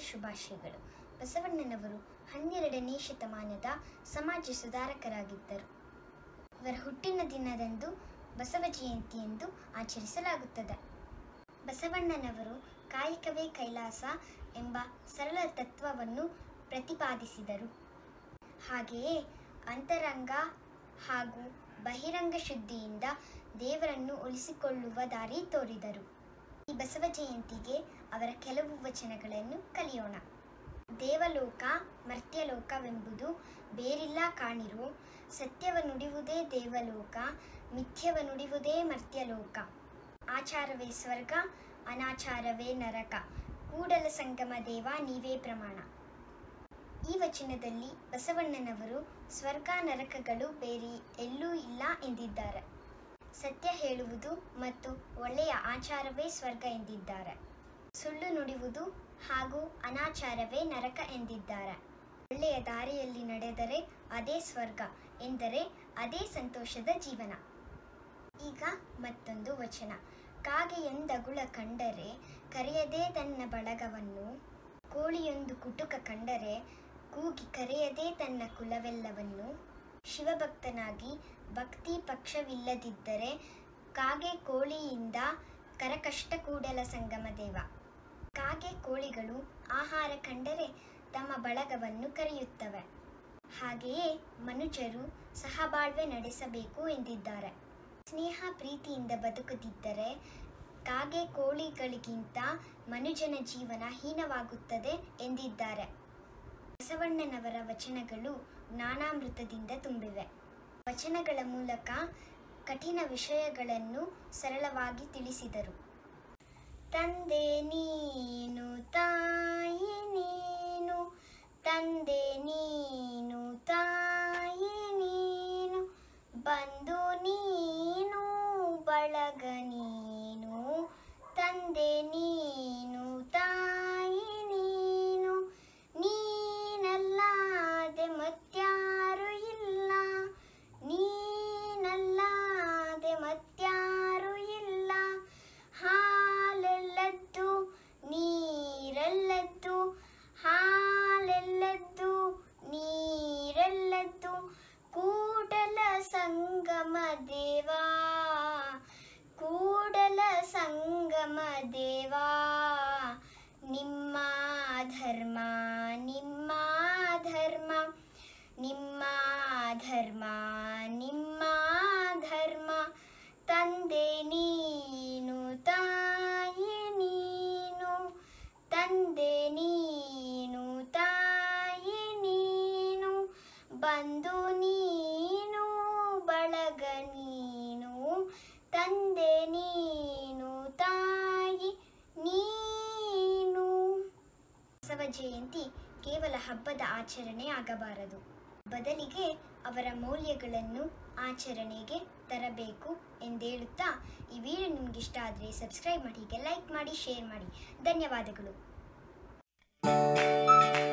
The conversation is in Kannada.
ಶುಭಾಶಯಗಳು ಬಸವಣ್ಣನವರು ಹನ್ನೆರಡನೇ ಶತಮಾನದ ಸಮಾಜ ಸುಧಾರಕರಾಗಿದ್ದರು ಅವರ ಹುಟ್ಟಿನ ದಿನದಂದು ಬಸವ ಜಯಂತಿ ಎಂದು ಆಚರಿಸಲಾಗುತ್ತದೆ ಬಸವಣ್ಣನವರು ಕಾಯಕವೇ ಕೈಲಾಸ ಎಂಬ ಸರಳ ತತ್ವವನ್ನು ಪ್ರತಿಪಾದಿಸಿದರು ಹಾಗೆಯೇ ಅಂತರಂಗ ಹಾಗೂ ಬಹಿರಂಗ ಶುದ್ಧಿಯಿಂದ ದೇವರನ್ನು ಉಳಿಸಿಕೊಳ್ಳುವ ದಾರಿ ತೋರಿದರು ಈ ಬಸವ ಜಯಂತಿಗೆ ಅವರ ಕೆಲವು ವಚನಗಳನ್ನು ಕಲಿಯೋಣ ದೇವಲೋಕ ಮರ್ತ್ಯಲೋಕವೆಂಬುದು ಬೇರಿಲ್ಲ ಕಾಣಿರು ಸತ್ಯವ ನುಡಿಯುವುದೇ ದೇವಲೋಕ ಮಿಥ್ಯವ ನುಡಿಯುವುದೇ ಮರ್ತ್ಯಲೋಕ ಆಚಾರವೇ ಸ್ವರ್ಗ ಅನಾಚಾರವೇ ನರಕ ಕೂಡಲ ಸಂಗಮ ದೇವ ನೀವೇ ಪ್ರಮಾಣ ಈ ವಚನದಲ್ಲಿ ಬಸವಣ್ಣನವರು ಸ್ವರ್ಗ ನರಕಗಳು ಬೇರೆ ಎಲ್ಲೂ ಇಲ್ಲ ಎಂದಿದ್ದಾರೆ ಸತ್ಯ ಹೇಳುವುದು ಮತ್ತು ಒಳ್ಳೆಯ ಆಚಾರವೇ ಸ್ವರ್ಗ ಎಂದಿದ್ದಾರೆ ಸುಳ್ಳು ನುಡಿಯುವುದು ಹಾಗೂ ಅನಾಚಾರವೇ ನರಕ ಎಂದಿದ್ದಾರೆ ಒಳ್ಳೆಯ ದಾರಿಯಲ್ಲಿ ನಡೆದರೆ ಅದೇ ಸ್ವರ್ಗ ಎಂದರೆ ಅದೇ ಸಂತೋಷದ ಜೀವನ ಈಗ ಮತ್ತೊಂದು ವಚನ ಕಾಗೆಯೊಂದಗುಳ ಕಂಡರೆ ಕರೆಯದೇ ತನ್ನ ಬಳಗವನ್ನು ಕೋಳಿಯೊಂದು ಕುಟುಕ ಕಂಡರೆ ಕೂಗಿ ಕರೆಯದೇ ತನ್ನ ಕುಲವೆಲ್ಲವನ್ನು ಶಿವಭಕ್ತನಾಗಿ ಭಕ್ತಿ ಪಕ್ಷವಿಲ್ಲದಿದ್ದರೆ ಕಾಗೆ ಕೋಳಿಯಿಂದ ಕರಕಷ್ಟ ಕೂಡಲ ಸಂಗಮ ದೇವ ಕಾಗೆ ಕೋಳಿಗಳು ಆಹಾರ ಕಂಡರೆ ತಮ್ಮ ಬಳಗವನ್ನು ಕರೆಯುತ್ತವೆ ಹಾಗೆಯೇ ಮನುಜರು ಸಹಬಾಳ್ವೆ ನಡೆಸಬೇಕು ಎಂದಿದ್ದಾರೆ ಸ್ನೇಹ ಪ್ರೀತಿಯಿಂದ ಬದುಕದಿದ್ದರೆ ಕಾಗೆ ಕೋಳಿಗಳಿಗಿಂತ ಮನುಜನ ಜೀವನ ಹೀನವಾಗುತ್ತದೆ ಎಂದಿದ್ದಾರೆ ಬಸವಣ್ಣನವರ ವಚನಗಳು ಜ್ಞಾನಾಮೃತದಿಂದ ತುಂಬಿವೆ ವಚನಗಳ ಮೂಲಕ ಕಠಿಣ ವಿಷಯಗಳನ್ನು ಸರಳವಾಗಿ ತಿಳಿಸಿದರು ತಂದೆ ನೀನು ತಾಯಿ ನೀನು ತಂದೆ ನೀನು ತಾಯಿ ನೀನು ಬಂದು ನೀನು ಬಳಗ ನೀನು ತಂದೆ ನೀನು ತಾಯಿ ನೀನು ನೀನಲ್ಲಾದೆ ಮತ್ಯಾರು ಇಲ್ಲ ನೀನಲ್ಲಾದೆ ಮತ್ಯಾರು ಇಲ್ಲ ಹಾಲೆಲ್ಲದ್ದು ನೀರೆಲ್ಲದ್ದು ಹಾಲೆಲ್ಲದ್ದು ನೀರೆಲ್ಲದ್ದು ಕೂಡಲ ಸಂಗಮ ದೇವಾ ಕೂಡಲ ಸಂಗಮ ದೇವಾ ನಿಮ್ಮ ಧರ್ಮ ನಿಮ್ಮ ಧರ್ಮ ನಿಮ್ಮ ಧರ್ಮ ನಿಮ್ಮ ಧರ್ಮ ತಂದೆ ನೀನು ತಾಯಿ ನೀನು ತಂದೆ ನೀನು ತಾಯಿ ನೀನು ಬಂದು ನೀನು ಬಳಗ ನೀನು ತಂದೆ ನೀನು ತಾಯಿ ನೀನು ಬಸವ ಜಯಂತಿ ಕೇವಲ ಹಬ್ಬದ ಆಚರಣೆ ಆಗಬಾರದು ಬದಲಿಗೆ ಅವರ ಮೌಲ್ಯಗಳನ್ನು ಆಚರಣೆಗೆ ತರಬೇಕು ಎಂದೇಳುತ್ತಾ ಈ ವಿಡಿಯೋ ನಿಮ್ಗೆ ಇಷ್ಟ ಆದರೆ ಸಬ್ಸ್ಕ್ರೈಬ್ ಮಾಡಿ ಹೀಗೆ ಲೈಕ್ ಮಾಡಿ ಶೇರ್ ಮಾಡಿ ಧನ್ಯವಾದಗಳು